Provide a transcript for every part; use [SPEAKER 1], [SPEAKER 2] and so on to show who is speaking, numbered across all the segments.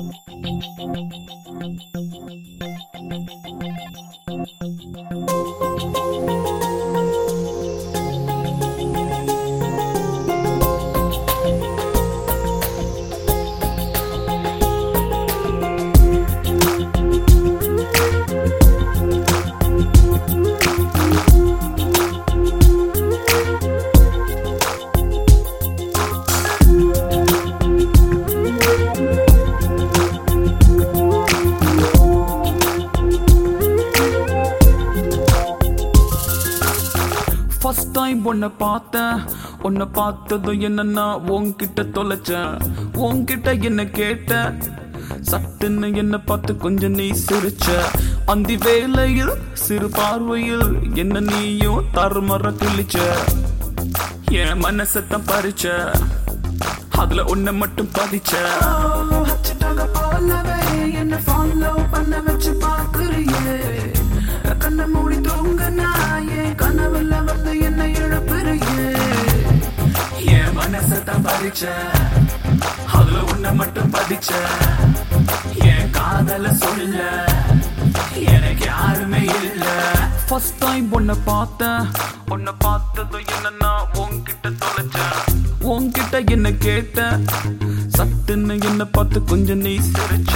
[SPEAKER 1] First time உன்னை பார்த்தேன் உன்னை பார்த்ததும் என்னன்னா உன்கிட்ட தொலைச்சேன் உன்கிட்ட என்ன கேட்ட சட்டுன்னு என்ன பார்த்து கொஞ்சம் நீ சிரிச்ச அந்த வேளையில் சிறு பார்வையில் என்ன நீயும் தருமற கிழிச்ச என் மனசத்தான் பறிச்ச அதுல உன்னை மட்டும் பதிச்ச
[SPEAKER 2] ஹச்சிட்டாக போலவே என்ன ஃபாலோ பண்ண வச்சு பாக்குறியே கண்ணை மூடி தூங்க நாயே கனவுல வந்து என்ன இழப்புறியே
[SPEAKER 1] என் மனசத்தான் பறிச்ச அதுல உன்னை மட்டும் பதிச்ச என் காதல சொல்ல எனக்கு யாருமே இல்ல ஃபர்ஸ்ட் டைம் உன்னை பார்த்தேன் உன்னை பார்த்ததும் என்னன்னா உன்கிட்ட தொலைச்சேன் உன்கிட்ட என்ன கேட்ட சட்டுன்னு என்ன பார்த்து கொஞ்சம் நீ சிரிச்ச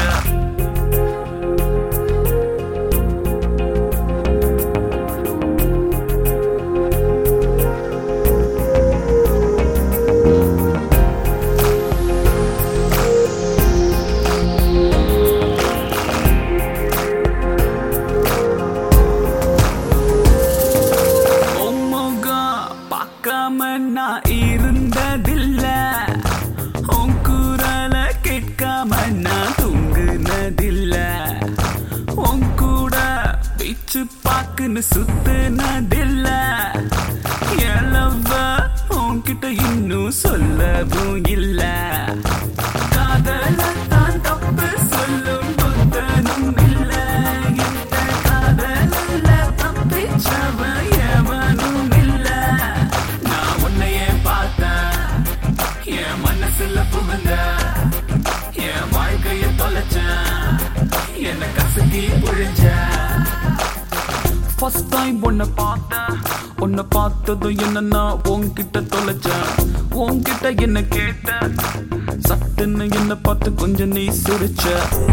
[SPEAKER 1] உன்முகம் பார்க்காம நான் இருந்ததில்ல உன் குரல கேட்காம நான் தூங்குனதில்ல உன் கூட பீச்சு பாக்குன்னு சுத்துனதில்ல எழவ உன்கிட்ட இன்னும் சொல்லவும் இல்ல காதலத்தான் தப்பு சொல்லும் புத்தனும் இல்ல இந்த காதலில் தப்பிச்சவ எவனும் இல்ல நான் உன்னையே பார்த்தேன் என் மனசுல புகுந்த என் வாழ்க்கைய தொலைச்சேன் என்ன கசக்கி புழிஞ்ச ஃபர்ஸ்ட் டைம் உன்னை பார்த்தேன் உன்னை பார்த்ததும் என்னன்னா உன்கிட்ட தொலைச்சேன் உன்கிட்ட என்ன கேட்டேன் சட்டுன்னு என்ன பார்த்து கொஞ்சம் நீ சிரிச்ச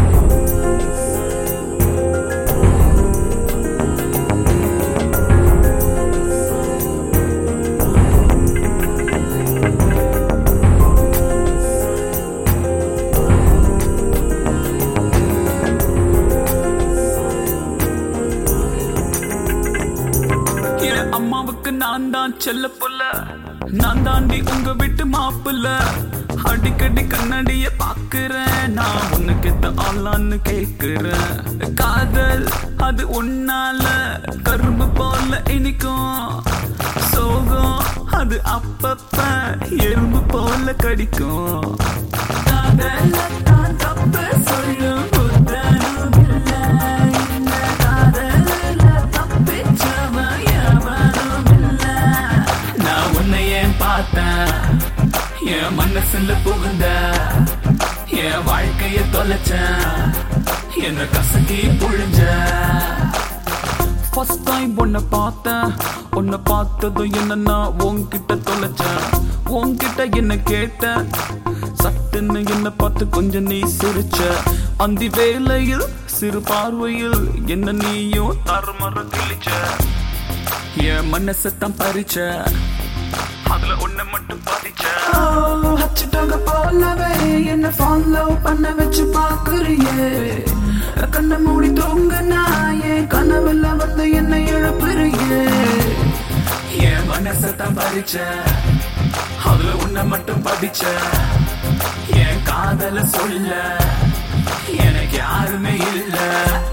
[SPEAKER 1] என் அம்மாவுக்கு நான் தான் செல்ல புள்ள நான் தாண்டி உங்க வீட்டு மாப்பிள்ள அடிக்கடி கண்ணாடிய பாக்குறேன் நான் உனக்கு எத்த ஆளான்னு கேக்குறேன் காதல் அது உன்னால கரும்பு போல இனிக்கும் சோகம் அது அப்பப்ப எறும்பு போல கடிக்கும் காதலத்தான் தப்பு சொல்லும் புத்தனும் இல்ல. இந்த காதலில் தப்பிச்சவன் எவனும் இல்ல. நான் உன்னை ஏன் பார்த்தேன் என் மனசுல புகுந்த என் வாழ்க்கைய தொலைச்சேன் என்ன கசக்கி புழிஞ்ச ஃபர்ஸ்ட் டைம் உன்னை பார்த்தேன் உன்னை பார்த்ததும் என்னன்னா உன்கிட்ட தொலைச்சேன் உன்கிட்ட என்ன கேட்ட சட்டுன்னு என்ன பார்த்து கொஞ்சம் நீ சிரிச்ச அந்த வேளையில் சிறு பார்வையில் என்ன நீயும் தருமற கிழிச்ச என் மனசத்தான் பறிச்ச அதுல உன்னை மட்டும் பதிச்ச
[SPEAKER 2] ஹச்சிட்டாக போலவே என்ன ஃபாலோ பண்ண வச்சு பாக்குறியே கண்ணை மூடி தூங்க நாயே கனவுல வந்து என்ன இழப்புறியே
[SPEAKER 1] என் மனசத்தான் பறிச்ச அதுல உன்னை மட்டும் பதிச்ச என் காதல சொல்ல எனக்கு யாருமே இல்ல